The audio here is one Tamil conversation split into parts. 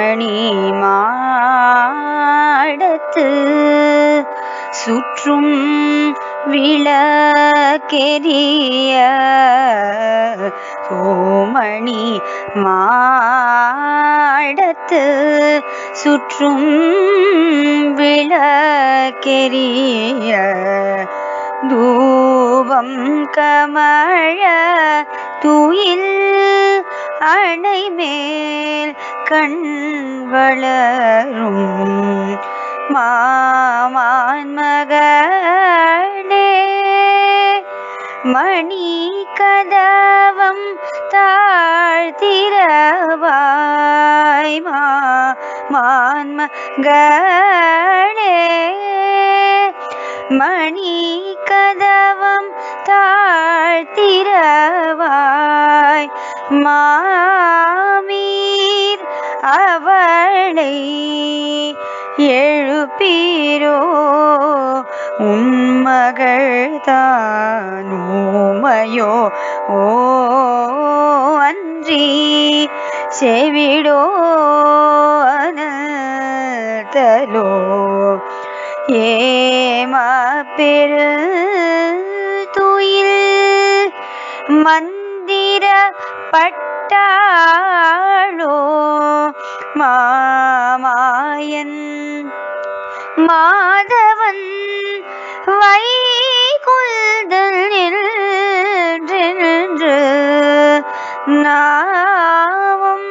தூமணி மாடத்து சுற்றும் விளக்கெரிய தூமணி மாடத்து சுற்றும் விளக்கெரிய தூபம் கமழ தூயில் அணை மேல் கண் வளரும் மாமான் மகனே மணி கதவம் தாழ்த்திரவாய் மான் மகனே மணி கதவம் தாழ்த்திரவாய் மாமீர் அவளை எழுப்பீரோ உன்மகள் தானுமையோ ஓ அன்றி செவிடோ அனதலோ ஏமா பெரு துயில் மந்திர பட்டாளோ மாமாயன் மாதவன் வைகுந்தல் நின்று நாவும்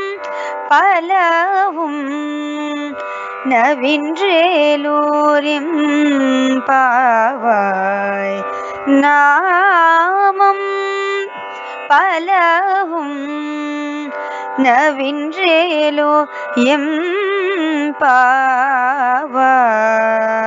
பலவும் நவின்றேலூரின் பாவாய் நாமம் பலவும் நவின்றேலோ எம் பாவாய்